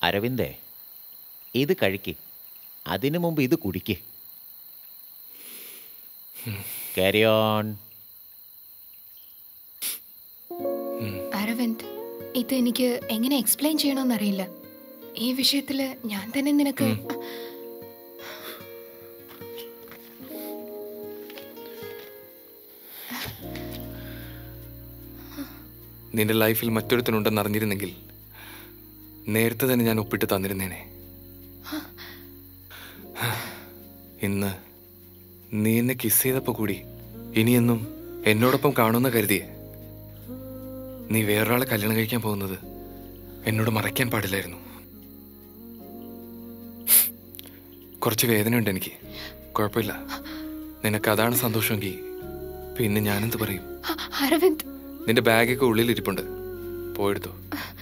അരവിന്ദേ ഇത് കഴിക്ക് അതിനു മുമ്പ് ഇത് കുടിക്ക് ക്യാരി ഓൺ അരവിന്ദ് ഇത് എനിക്ക് എങ്ങനെ എക്സ്പ്ലെയിൻ ചെയ്യണമെന്നറിയില്ല ഈ വിഷയത്തില് ഞാൻ തന്നെ നിനക്ക് നിന്റെ ലൈഫിൽ മറ്റൊരുത്തനുണ്ടെന്ന് അറിഞ്ഞിരുന്നെങ്കിൽ നേരത്തെ തന്നെ ഞാൻ ഒപ്പിട്ട് തന്നിരുന്നേനെ ഇന്ന് നീ എന്നെ കിസ് ചെയ്തപ്പോ കൂടി ഇനിയെന്നും എന്നോടൊപ്പം കാണുമെന്ന് കരുതിയേ നീ വേറൊരാളെ കല്യാണം കഴിക്കാൻ പോകുന്നത് എന്നോട് മറയ്ക്കാൻ പാടില്ലായിരുന്നു കുറച്ച് വേദനയുണ്ട് എനിക്ക് കുഴപ്പമില്ല നിനക്ക് അതാണ് സന്തോഷമെങ്കിൽ പിന്നെ ഞാനെന്ത് പറയും അരവിന്ദ് നിന്റെ ബാഗൊക്കെ ഉള്ളിൽ ഇരിപ്പുണ്ട് പോയെടുത്തോ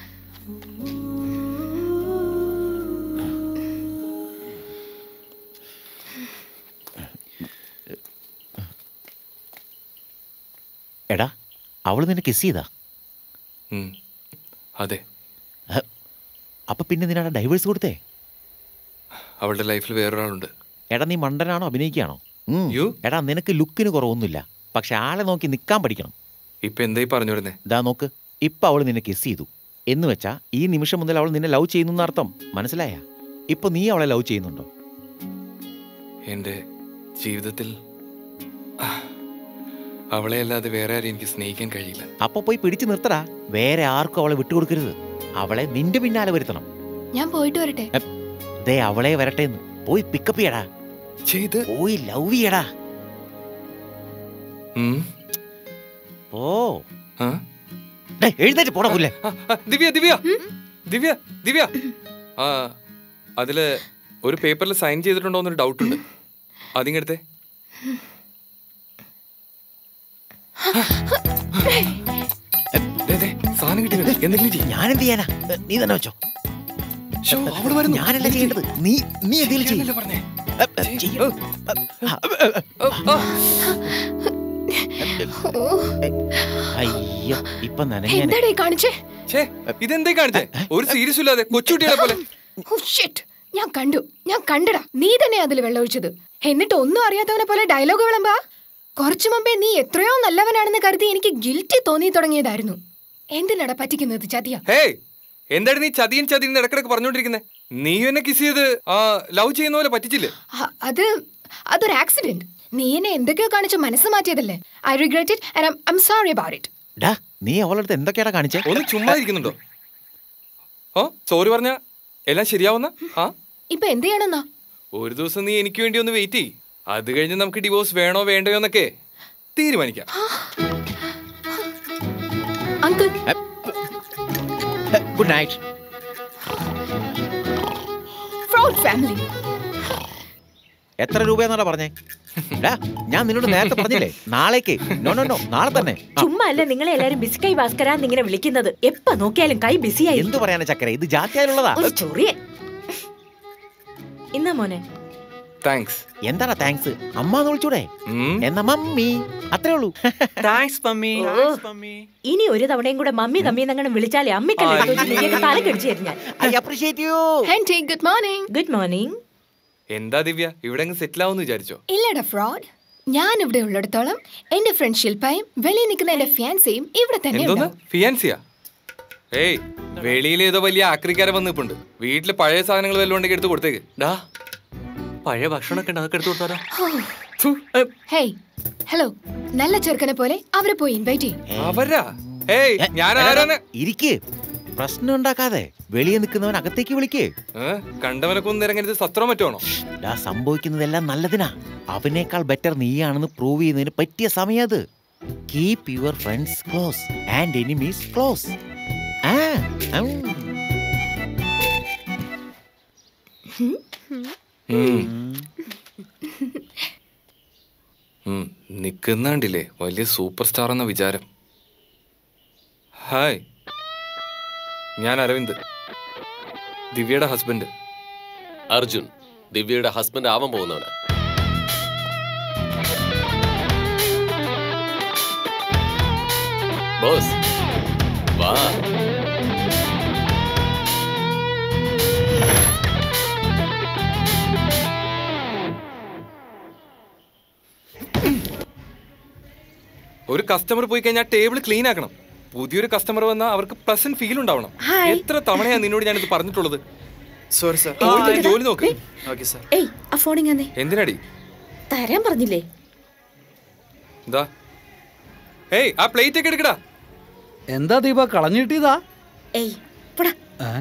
എടാ അവള് നിന്നെ കിസ് ചെയ്താ ഉം. അതെ അപ്പൊ പിന്നെ നിന്നാണ് ഡൈവേഴ്സ് കൊടുത്തേ അവളുടെ ലൈഫിൽ വേറൊരാളുണ്ട് എടാ നീ മണ്ടനാണോ അഭിനയിക്കുകയാണോ ഉം. യ്യോ. എടാ നിനക്ക് ലുക്കിന് കുറവൊന്നുമില്ല പക്ഷെ ആളെ നോക്കി നിൽക്കാൻ പഠിക്കണം ഇപ്പൊ എന്തായി പറഞ്ഞു വരുന്നേ ഇതാ നോക്ക് ഇപ്പൊ അവൾ നിന്നെ കിസ് ചെയ്തു എന്ന് വെച്ചാ ഈ നിമിഷം മുതൽ അവൾ നിന്നെ ലവ് ചെയ്യുന്നു അർത്ഥം മനസ്സിലായ ഇപ്പൊ നീ അവളെ ലവ് ചെയ്യുന്നുണ്ടോ എന്റെ ജീവിതത്തിൽ ആ, അവളെ അല്ലാതെ വേറെ ആരെയും എനിക്ക് സ്നേഹിക്കാൻ കഴിയില്ല അപ്പൊ പോയി പിടിച്ചു നിർത്തടാ വേറെ ആർക്കും അവളെ വിട്ടുകൊടുക്കരുത് അവളെ നിന്റെ പിന്നാലെ വരുത്തണം ഞാൻ പോയിട്ട് വരട്ടെ ദേ അവളെ വരട്ടെ എന്ന് പോയി പിക്കപ്പ് ചെയ്യടാ ചെയ്ത് പോയി ലവ് ചെയ്യടാ ഉം. ഓ ആ? ഡേയ്, എഴുന്നേറ്റ് പോടാ പുല്ലേ ആ, ആ, ദിവ്യ ദിവ്യ ദിവ്യ ദിവ്യ ആ അതില് ഒരു പേപ്പറിൽ സൈൻ ചെയ്തിട്ടുണ്ടോ എന്നൊരു ഡൗട്ട് ഉണ്ട് അതിങ്ങടുത്തെ സാധനം കിട്ടിയില്ല എന്തെങ്കിലും ചെയ്യ്. ഞാൻ എന്ത് ചെയ്യാനാ ഏ, നീ തന്നെ വെച്ചോ ശോ, അവള് വരുന്നു. ഞാനല്ല ചെയ്യേണ്ടത് നീ നീ എന്തെങ്കിലും ചെയ്യാനല്ലേ ചെയ്യും പറഞ്ഞേ? അയ്യോ ഇപ്പൊ നനഞ്ഞാനെ എന്താടേ കാണിച്ചേ ഛേ, ഇതെന്തേ കാണിച്ചേ ഒരു സീരിയസ് ഇല്ലാതെ കൊച്ചുകുട്ടികളെ പോലെ ഓ ഷിറ്റ് ഞാൻ കണ്ടു ഞാൻ കണ്ടടാ നീ തന്നെ അതിൽ വെള്ളമൊഴിച്ചത് എന്നിട്ട് ഒന്നും അറിയാത്തവനെ പോലെ ഡയലോഗ് വിളമ്പാ കുറച്ചു മുമ്പേ നീ എത്രയോ നല്ലവനാണെന്ന് കരുതി എനിക്ക് ഗിൽറ്റി തോന്നി തുടങ്ങിയതായിരുന്നു എന്തിനടാ പറ്റിക്കുന്നത് ചതിയ ഹേയ് എന്താണ് നീ ചതിയൻ ചതിയൻ എന്ന് ഇടക്കിടക്ക് പറഞ്ഞോണ്ടിരിക്കുന്നത് നീ എന്നെ കിസ് ചെയ്ത് ആ ലവ് ചെയ്യുന്ന പോലെ പറ്റിച്ചില്ലേ അത് അതൊരു ആക്സിഡന്റ് നീ എന്നെ എന്തൊക്കെയോ കാണിച്ച് മനസ്സ് മാറ്റിയതല്ലേ I regret it and I'm sorry about it ഡാ നീ അവളുടെ അടുത്ത് എന്തൊക്കെയാടാ കാണിച്ചേ ഒന്ന് ചുമ്മാ ഇരിക്കുന്നുണ്ടോ ഓ സോറി പറഞ്ഞ എല്ലാം ശരിയാവുന്ന ആ ഇപ്പൊ എന്ത് ചെയ്യണമെന്നാ ഒരു ദിവസം നീ എനിക്ക് വേണ്ടി ഒന്ന് വെയിറ്റ് ചെയ് അത് കഴിഞ്ഞ് നമുക്ക് ഡിവോഴ്സ് വേണോ വേണ്ടയോ എന്നൊക്കെ തീരുമാനിക്കാം uncle good night fraud family എത്ര രൂപയെന്നാടാ പറഞ്ഞേ ഡാ ഞാൻ നിന്നോട് നേരത്തെ പറഞ്ഞില്ലേ നാളേക്ക് നോ നോ നോ നാളെ തന്നെ ആ, ചുമ്മാ അല്ല നിങ്ങളെ എല്ലാരും ബിസി കൈ ഭാസ്കരാന്ന് ഇങ്ങനെ വിളിക്കുന്നത് എപ്പ നോക്കിയാലും കൈ ബിസിയായി എന്ത് പറയാനാ ചക്കര ഇത് ജാത്തിയാലുള്ളതാ ഒരു ചൊറിയൻ ഇന്നാ മോനെ താങ്ക്സ് എന്താടാ താങ്ക്സ് അമ്മ എന്ന് വിളിച്ചൂടെ എന്നാ മമ്മി അത്രേ ഉള്ളൂ താങ്ക്സ് മമ്മി ഓ, ഇനി ഒരു തവണയും കൂടെ മമ്മി തമ്മി എന്നങ്ങനെ വിളിച്ചാലേ അമ്മിക്കല്ലേ തല കടിച്ചു തരും ഞാൻ I appreciate you aunty good morning good morning എന്താ ദിവ്യ ഇവിടെ അങ്ങ് സെറ്റിൽ ആവുമെന്ന് വിചാരിച്ചോ ഇല്ലടാ ഫ്രോഡ് ഞാൻ ഇവിടെ ഉള്ളിടത്തോളം എന്റെ ഫ്രണ്ട് ശില്പയും വെളിയിൽ നിൽക്കുന്ന എന്റെ ഫിയാൻസിയും ഇവിടെ തന്നെ എന്തോന്ന് ഉണ്ടാവും ഫിയാൻസിയാ ഏയ് വെളിയിൽ ഏതോ വലിയ ആക്രിക്കാരൻ വന്ന് നിൽപ്പുണ്ട് വീട്ടില് പഴയ സാധനങ്ങൾ വല്ലതും ഉണ്ടെങ്കിൽ എടുത്ത് കൊടുത്തേക്ക് ഡാ പഴയ ഭക്ഷണമൊക്കെ ഉണ്ട് അതൊക്കെ എടുത്തു കൊടുത്താലോ ഹേയ് ഹലോ നല്ല ചെറുക്കനെ പോലെ അവരെ പോയി ഇൻവൈറ്റ് ചെയ്യും അവരാ ഏയ് ഞാൻ ആരാണ് ഇരിക്ക് പ്രശ്നം ഉണ്ടാക്കാതെ വെളിയെ നിൽക്കുന്നവൻ അകത്തേക്ക് വിളിക്ക് ഏ? കണ്ടവനൊക്കെ ഒന്ന് ഇറങ്ങരുത് സത്രം മറ്റാണോ ഡാ സംഭവിക്കുന്നതെല്ലാം നല്ലതിനാ അവനേക്കാൾ ബെറ്റർ നീയാണെന്ന് പ്രൂവ് ചെയ്യുന്നതിന് പറ്റിയ സമയം അത് keep your friends close and enemies close ആ ഉം. നിക്കുന്നാണ്ടില്ലേ വലിയ സൂപ്പർ സ്റ്റാർ എന്ന വിചാരം ഹായ് ഞാൻ അരവിന്ദ് ദിവ്യയുടെ ഹസ്ബൻഡ് അർജുൻ ദിവ്യയുടെ ഹസ്ബൻഡ് ആവാൻ പോകുന്നവനാ ബോസ് വാ ഒരു കസ്റ്റമർ പോയി കഴിഞ്ഞാൽ ടേബിൾ ക്ലീൻ ആക്കണം പുതിയൊരു കസ്റ്റമർ വന്നാൽ അവർക്ക് പ്ലസന്റ് ഫീൽ ഉണ്ടാവണം ഹായ്. എത്ര തവണയാ നിന്നോട് ഞാനിത് പറഞ്ഞിട്ടുള്ളത് സോറി സാർ പോയി പോയി ജോലി നോക്ക് ഓക്കെ സാർ ഏയ് ആ ഫോണിങ്ങനെ എന്തിനാടി തരാൻ പറഞ്ഞില്ലേ എന്താ ഏയ് ആ പ്ലേറ്റ് ഒക്കെ എടുക്കടാ എന്താ ദീപ കളഞ്ഞു കിട്ടിയതാ ഏയ് പോടാ ഏ?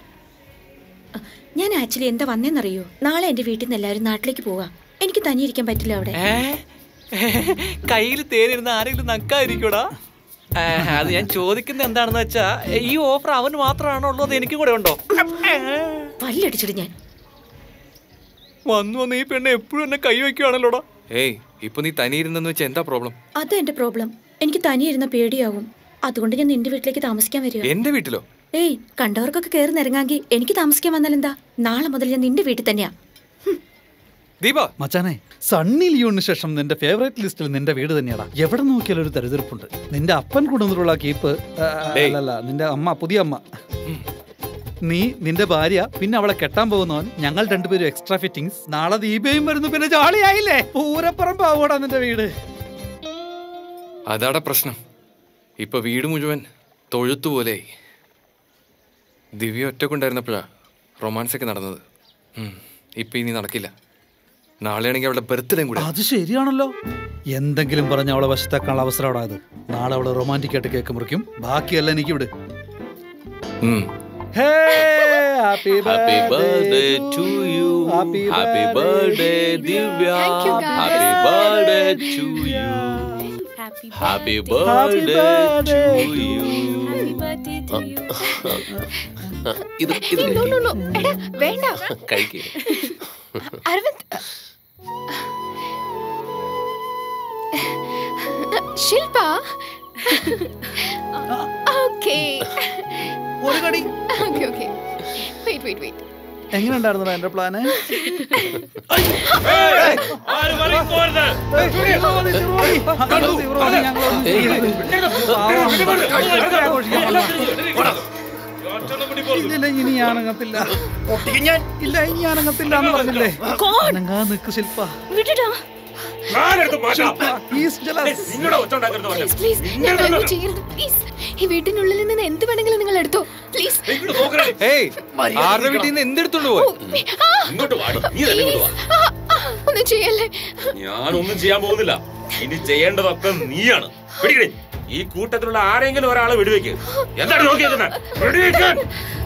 ഞാൻ ആക്ച്വലി എന്താ വന്നേന്നറിയോ നാളെ എന്റെ വീട്ടിൽ നിന്ന് എല്ലാവരും നാട്ടിലേക്ക് പോവാ എനിക്ക് തനിയിരിക്കാൻ പറ്റില്ല അവിടെ കയ്യിൽ തേനിരുന്ന ആരെങ്കിലും നക്കായിരിക്കൂടാ ഏ, അത് ഞാൻ ചോദിക്കുന്നത് എന്താണെന്ന് വെച്ചാ ഈ ഓഫർ അവന് മാത്രമാണോ ഉള്ളത് എനിക്കും കൂടെ ഉണ്ടോ പല്ലടിച്ചിട്ട് ഞാൻ വന്നു വന്ന് ഈ പെണ്ണ് എപ്പോഴും എന്നെ കൈ വെക്കുവാണല്ലോടാ ഏയ് ഇപ്പൊ നീ തനിയിരുന്നെന്ന് വെച്ചാൽ എന്താ പ്രോബ്ലം അത് എന്റെ പ്രോബ്ലം എനിക്ക് തനിയിരുന്ന പേടിയാവും അതുകൊണ്ട് ഞാൻ നിന്റെ വീട്ടിലേക്ക് താമസിക്കാൻ വരിക എന്റെ വീട്ടിലോ ഏയ് കണ്ടവർക്കൊക്കെ കയറി നിറങ്ങാങ്കി എനിക്ക് താമസിക്കാൻ വന്നാലെന്താ നാളെ മുതൽ ഞാൻ നിന്റെ വീട്ടിൽ തന്നെയാ ദീപ മച്ചാനെ സണ്ണി ലിയോണിന് ശേഷം നിന്റെ ഫേവറേറ്റ് ലിസ്റ്റിൽ നിന്റെ വീട് തന്നെയാടാ എവിടെ നോക്കിയാലും ഒരു തെരഞ്ഞെടുപ്പുണ്ട് നിന്റെ അപ്പൻ കൊണ്ടുവന്നിട്ടുള്ള കീപ്പ് ആ, ഡേയ്. അല്ലല്ല നിന്റെ അമ്മ പുതിയ അമ്മ നീ നിന്റെ ഭാര്യ പിന്നെ അവളെ കെട്ടാൻ പോകുന്നവൻ ഞങ്ങൾ രണ്ടുപേരും എക്സ്ട്രാ ഫിറ്റിംഗ്സ് നാളെ ദീപയും വരുന്നു പിന്നെ ജോളിയായില്ലേ പൂരപ്പുറമ്പാവൂടാ നിന്റെ വീട് അതാടാ പ്രശ്നം ഇപ്പൊ വീട് മുഴുവൻ തൊഴുത്തു പോലെയായി ദിവ്യ ഒറ്റക്കുണ്ടായിരുന്നപ്പോഴാ റൊമാൻസ് ഒക്കെ നടന്നത് ഉം, ഇപ്പൊ ഇനി നടക്കില്ല നാളെയാണെങ്കിൽ അവളുടെ ബർത്ത്ഡേയും കൂടെ അത് ശരിയാണല്ലോ എന്തെങ്കിലും പറഞ്ഞ അവളെ വശത്താക്കാനുള്ള അവസരം അത് നാളെ അവള് റൊമാൻറ്റിക് ആയിട്ട് കേക്ക് മുറിക്കും ബാക്കിയെല്ലാം എനിക്ക് വിട് ഉം. Happy happy birthday to you happy birthday Divya Thank you, guys. Happy birthday to you happy birthday to you ഇത് ഇത് നോ നോ നോ എടാ വേണ്ട കഴിക്കേ അരവിന്ദ് ശില്പ ഓക്കേ ഒരു കടി okay okay wait wait wait എങ്ങനെ ഉണ്ടായിരുന്നു എന്റെ പ്ലാന് ഇല്ല ഇനി ഞാൻ അനങ്ങത്തില്ല ഇല്ല ഇനി ഞാൻ അനങ്ങത്തില്ല എന്ന് പറഞ്ഞില്ലേ അനങ്ങാ നിക്ക് ശില്പ വിട്ടിട്ടാ Please, jealous. പ്ലീസ് പ്ലീസ് ഞങ്ങളൊന്നും ചെയ്യരുത് പ്ലീസ് ഈ വീട്ടിനുള്ളിൽ നിന്ന് എന്ത് വേണമെങ്കിലും നിങ്ങൾ എടുത്തോ പ്ലീസ് ഏയ് ആരുടെ വീട്ടിൽ നിന്ന് എന്തെടുത്തോണ്ട് പോയി ഇങ്ങോട്ട് വാടി നീ തന്നെ ഇങ്ങോട്ട് വാ ഒന്നും ചെയ്യല്ലേ ഞാനൊന്നും ചെയ്യാൻ പോകുന്നില്ല ഇനി ചെയ്യേണ്ടതൊക്കെ നീയാണ് പിടിക്കണേ ഈ കൂട്ടത്തിലുള്ള ആരെങ്കിലും ഒരാളെ വെടിവെക്ക് എന്താണ് നോക്കിയേക്കുന്നത് വെടിവെക്കാൻ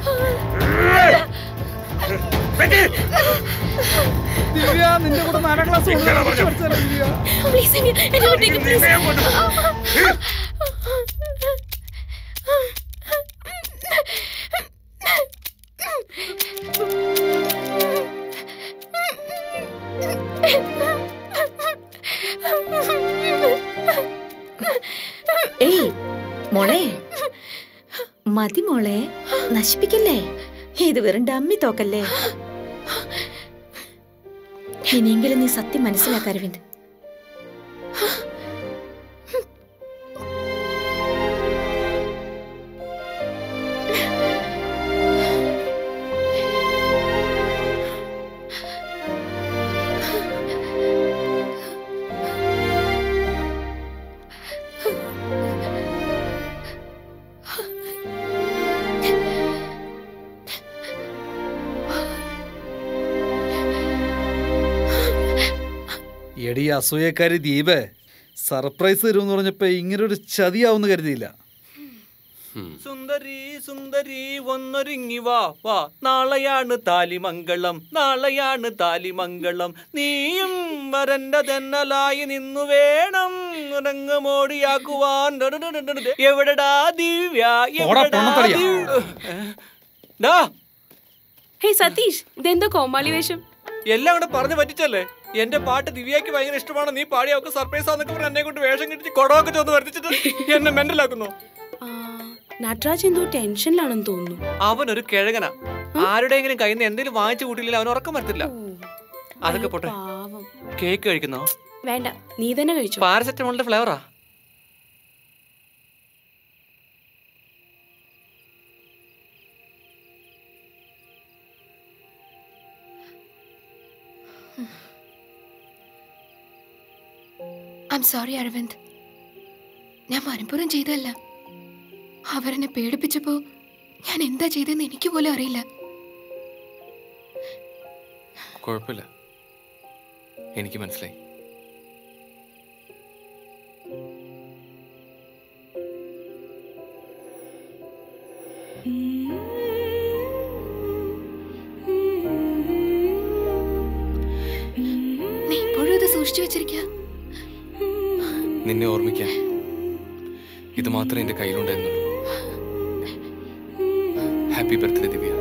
വെക്ക്. ദിവ്യ നിന്റെ കൂടെ നാലാം ക്ലാസ് ഇങ്ങനെ പറഞ്ഞു. ദിവ്യ പ്ലീസ് എന്നെ വിട്ടേക്ക് പ്ലീസ് നിന്നെ അങ്ങോട്ട് ഏയ് മോളെ മതി മോളെ നശിപ്പിക്കല്ലേ ഇത് വെറും ഡമ്മി തോക്കല്ലേ ഇനിയെങ്കിലും നീ സത്യം മനസ്സിലാക്ക അരവിന്ദ് എടി അസൂയക്കാരി ദീപേ സർപ്രൈസ് തരുമെന്ന് പറഞ്ഞപ്പോ ഇങ്ങനെ ഒരു ചതിയാവുന്ന് കരുതിയില്ല സുന്ദരി സുന്ദരി ഒന്നൊരുങ്ങി വാ വാ നാളെയാണ് താലിമംഗളം നാളെയാണ് താലിമംഗളം നീയും വരന്റെ തെന്നലായി നിന്നു വേണം രംഗമോടിയാക്കുവാൻ എവിടെടാ ദിവ്യ പോടാ, എവിടെടാ പൊണ്ണത്തടിയാ. ദിവ്യ? ഡാ, ഹേ സതീഷ് ഇതെന്തോ കോമാളി വേഷം എല്ലാം കൂടെ പറഞ്ഞു പറ്റിച്ചല്ലേ എന്റെ പാട്ട് ദിവ്യക്ക് ഭയങ്കര ഇഷ്ടമാണ് നീ പാടി അവർക്ക് സർപ്രൈസ് ആന്നൊക്കെ പറഞ്ഞ് എന്നെ കൊണ്ട് വേഷം കിട്ടി കൊടമൊക്കെ ചെന്ന് വരുത്തിച്ചിട്ട് എന്നെ മെന്റലാക്കുന്നു ആ, നട്രാജ് എന്തോ ടെൻഷനിലാണെന്ന് തോന്നുന്നു അവനൊരു കിഴങ്ങനാ ആരുടെയെങ്കിലും കയ്യിൽ നിന്ന് എന്തെങ്കിലും വാങ്ങിച്ചു കൂട്ടിയില്ല അവൻ ഉറക്കം വരത്തില്ല അതൊക്കെ അയ്യോ, പോട്ടെ പാവം കേക്ക് കഴിക്കുന്നോ വേണ്ട നീ തന്നെ കഴിച്ചോ പാരസെറ്റമോളിന്റെ ഫ്ലേവറാ ഐ എം സോറി അരവിന്ദ് ഞാൻ മനഃപൂർവ്വം ചെയ്തതല്ല അവരെന്നെ പേടിപ്പിച്ചപ്പോ ഞാൻ എന്താ ചെയ്തതെന്ന് എനിക്ക് പോലും അറിയില്ല കുഴപ്പമില്ല എനിക്ക് മനസ്സിലായി നീ ഇപ്പോഴും ഇത് സൂക്ഷിച്ചു വെച്ചിരിക്കുക നിന്നെ ഓർമ്മിക്കാൻ ഇത് മാത്രമേ എന്റെ കയ്യിലുണ്ടായിരുന്നുള്ളൂ ഹാപ്പി ബർത്ത്ഡേ ദിവ്യ